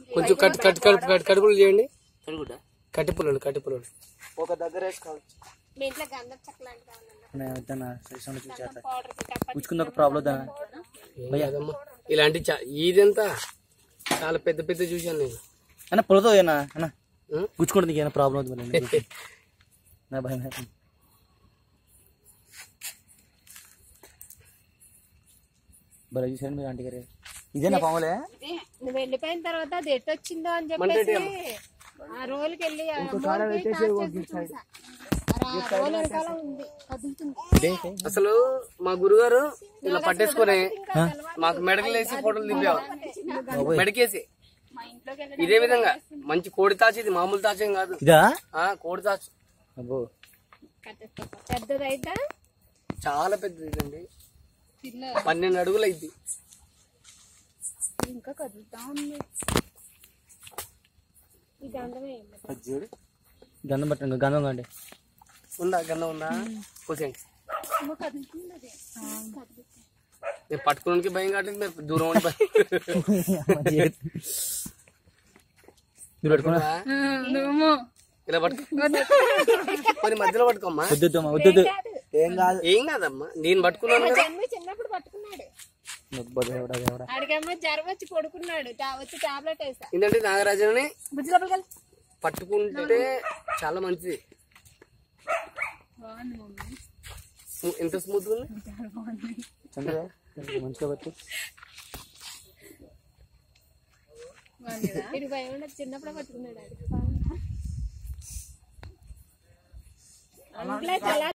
కొంచెం cut cut cut cut కడుపులు చేయండి కడుగుడ్డ కట్టి పుల్లలు కట్టి పుల్లలు ఒక దగ్గర వేసుకోవచ్చు మీ ఇంట్లో గంధం చెక్క లాంటిది ఏమన్నా ఉందా? చూసేస్తా పౌడర్ కి టప్ప పుచ్చుకుంది ఒక ప్రాబ్లం వద్దా ఏం కాదమ్మా ఇలాంటి చా- ఇదంతా చాలా పెద్ద పెద్ద చూశాను నేను అన్న పొలతో ఏనా అన్న ఉం? పుచ్చుకుంటుంది నీకు ఏమైనా ప్రాబ్లం అవుతుంది మరి నా భయం వేస్తుంది. భలే చూసారు మీరు ఆంటీ గారు ఇదేనా పాములే ఇదే, నువ్వు వెళ్ళిపోయిన తర్వాత అది ఎటు వచ్చిందో అని చెప్పేసి ఆ రోలుకి వెళ్ళి ఆ అమ్మోళ్ళకి టార్చ్ చేసి చూసా. మరి ఆ రోలు వెనకాల ఉంది కదులుతుంది అసలు మా గురుగారు ఇలా పట్టేసుకొని మాకు మెడకలు వేసి ఫోటోలు దింపావు మెడకేసి మా ఇంట్లోకి వెళ్ళి ఇదే విధంగా మంచి కోడి తాచి ఇది మామూలు తాచేం కాదు ఇదా ఆ కోడి తాచు అబ్బో కట్టేస్తా పెద్దదైతే చాలా పెద్దది ఇదండి పిల్ల పన్నెండు అడుగులు అయింది ఇంకా కదులుతా ఉంది ఇది అందమే చూడు గంధం పట్టండి గంధం కండి ఉందా గన్న ఉందా కూర్చోండి అమ్మ కదులుతుంది అది నేను పట్టుకోవడానికి భయం కావట్లేదు మీరు దూరం ఉండి భయం మీరు పట్టుకున్నా పట్టుకున్నావా? ఇలా పట్టుకో కొన్ని మధ్యలో పట్టుకోమ్మా వద్దు వద్దు ఏం కాదు ఏం కాదమ్మా నేను పట్టుకున్నాను కదా జన్మ చిన్నప్పుడు పట్టుకున్నాడు అబ్బా దేవుడా దేవుడా ఆడికేమో జ్వరం వచ్చి పడుకున్నాడు టా- వచ్చి టాబ్లెట్ వేసా ఏంటంటే నాగరాజుని బుజ్జి లోపలికి వెళ్ళి పట్టుకుంటే చాలా మంచిది బాగుంది మమ్మీ స్మూ- ఎంత స్మూత్ ఉంది చంద్ర మంచిగా పట్టు ఇది భయం ఉండదు చిన్నప్పుడు పట్టుకున్నాడు ఆడు. అంట్లో చాలా